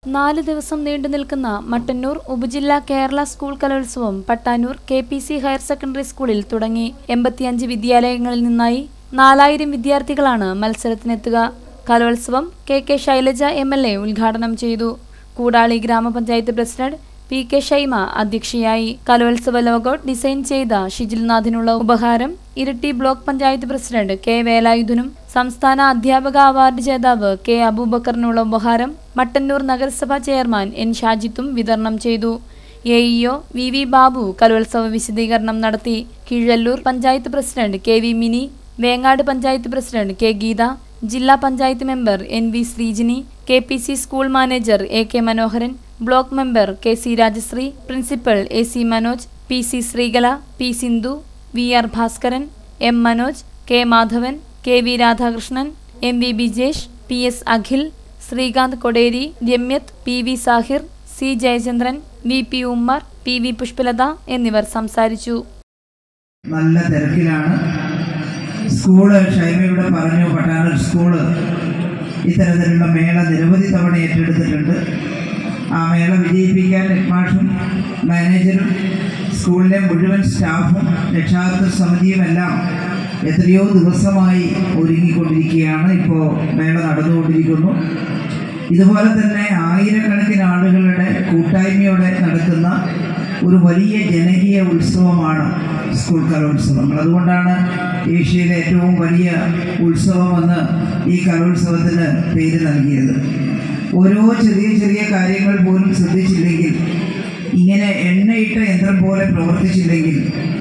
നാല് ദിവസം നീണ്ടു നിൽക്കുന്ന മട്ടന്നൂർ ഉപജില്ലാ കേരള സ്കൂൾ കലോത്സവം Pattannur K P C higher secondary സ്കൂളിൽ തുടങ്ങി എൺപത്തിയഞ്ച് വിദ്യാലയങ്ങളിൽ നിന്നായി നാലായിരം വിദ്യാർത്ഥികളാണ് മത്സരത്തിനെത്തുക കലോത്സവം K K Shailaja M L A ഉദ്ഘാടനം ചെയ്തു കൂടാളി ഗ്രാമപഞ്ചായത്ത് പ്രസിഡന്റ് പി കെ ഷൈമ അധ്യക്ഷയായി കലോത്സവ ലോഗോ ഡിസൈൻ ചെയ്ത ഷിജിൽനാഥിനുള്ള ഉപഹാരം Iritty block panchayat president K വേലായുധനും സംസ്ഥാന അധ്യാപക അവാർഡ് ജേതാവ് കെ അബൂബക്കറിനുള്ള ഉപഹാരം മട്ടന്നൂർ നഗരസഭാ ചെയർമാൻ എൻ ഷാജിത്തും വിതരണം ചെയ്തു A EO V V Babu കലോത്സവ വിശദീകരണം നടത്തി Keezhallur panchayat president K V Mini Vengad panchayat president K Geetha ജില്ലാ panchayat member N V Sreejini K P C school manager A K Manoharan block member K C Rajasree principal A C Manoj P C Sreekala P Sindhu V R Bhaskaran M Manoj K Madhavan K V Radhakrishnan M V Bijesh P S Akhil Srikanth Koderi രമ്യത് P V Sahir C Jayachandran V P Ummer P V Pushpalatha എന്നിവർ സംസാരിച്ചു നല്ല തിരക്കിലാണ് school ഷൈമയുടെ പറഞ്ഞു Pattanur school ഇത്തരത്തിലുള്ള മേള നിരവധി തവണ ഏറ്റെടുത്തിട്ടുണ്ട് ആ മേള വിജയിപ്പിക്കാൻ ഹെഡ്മാഷും മാനേജരും സ്കൂളിലെ മുഴുവൻ സ്റ്റാഫും രക്ഷാകർതൃ സമിതിയുമെല്ലാം എത്രയോ ദിവസമായി ഒരുങ്ങിക്കൊണ്ടിരിക്കുകയാണ് ഇപ്പോൾ മേള നടന്നുകൊണ്ടിരിക്കുന്നു ഇതുപോലെ തന്നെ ആയിരക്കണക്കിന് ആളുകളുടെ കൂട്ടായ്മയോടെ നടത്തുന്ന ഒരു വലിയ ജനകീയ ഉത്സവമാണ് സ്കൂൾ കലോത്സവങ്ങൾ അതുകൊണ്ടാണ് ഏഷ്യയിലെ ഏറ്റവും വലിയ ഉത്സവമെന്ന് ഈ കലോത്സവത്തിന് പേര് നൽകിയത് ഓരോ ചെറിയ ചെറിയ കാര്യങ്ങൾ പോലും ശ്രദ്ധിച്ചില്ലെങ്കിൽ ഇങ്ങനെ എണ്ണയിട്ട യന്ത്രം പോലെ പ്രവർത്തിച്ചില്ലെങ്കിൽ